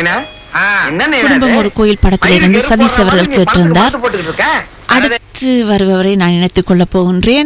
நைனா ஆ. என்ன நைனா குடும்பம் இது? ஒரு கோயில் படத்திலிருந்து மயிலுக்கு சதீஷ் எருப்பு அவர்கள் போடுற மாதிரி கேட்டிருந்தார். பணத்துக்கு போட்டுக்கிட்டு இருக்க? அது- அடுத்து வருபவரை நான் இணைத்துக் கொள்ளப் போகின்றேன்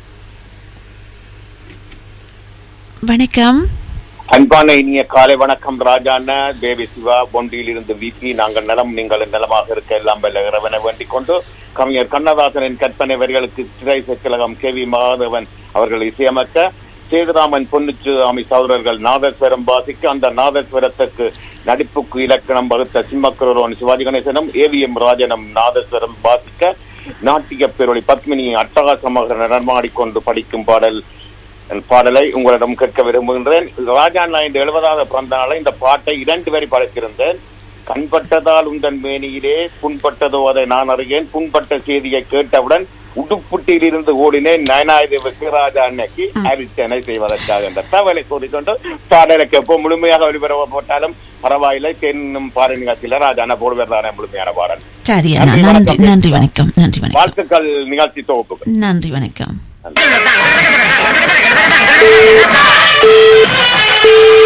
வணக்கம் அன்பான இனிய காலை வணக்கம் ராஜாண்ண தேவி சிவா பொண்டியில் இருந்து விபி நாங்கள் நலம் நீங்கள் நலமாக இருக்க எல்லாம் வல்ல இறைவனை வேண்டிக் கொண்டு கவிஞர் கண்ணதாசனின் கற்பனை வரிகளுக்கு திரை செக்கலகம் கே வி மகாதேவன் அவர்கள் இசையமைக்க சேதுராமன் பொன்னுச்சுராமி சகோதரர்கள் நாதஸ்வரம் வாசிக்க அந்த நாதஸ்வரத்துக்கு நடிப்புக்கு இலக்கணம் வகுத்த சிம்மக்குரோன் சிவாஜி கணேசனும் ஏவிஎம் ராஜனும் நாதஸ்வரம் வாசிக்க நாட்டிய பேரொளி பத்மினி அட்டகாசமாக நடமாடிக்கொண்டு படிக்கும் பாடல் பாடலை உங்களிடம் கேட்க விரும்புகின்றேன் ராஜா இந்த எழுபதாவது பிறந்த நாளை இந்த பாட்டை இரண்டு வரி படைத்திருந்தேன் கண்பட்டதால் உந்தன் மேனியிலே புண்பட்டதோ அதை நான் அறியேன் புண்பட்ட செய்தியை கேட்டவுடன் உடுப்புட்டியில் இருந்து ஓடினேன் நயனாயுதேவுக்கு ராஜா அன்னைக்கு அரிச்சனை செய்வதற்காக என்ற தகவலை கூறிக்கொண்டு பாடலை கேட்போம் முழுமையாக ஒளிபரப்ப போட்டாலும் பரவாயில்லை தென்னும் பாரு நிகழ்ச்சியில ராஜா அண்ணா போடுவார் தானே முழுமையான பாடல் சரி அண்ணா நன்றி, நன்றி வணக்கம். நன்றி வணக்கம் நன்றி வணக்கம் வாழ்த்துக்கள் நிகழ்ச்சி தொகுப்புகள் நன்றி வணக்கம் ஆ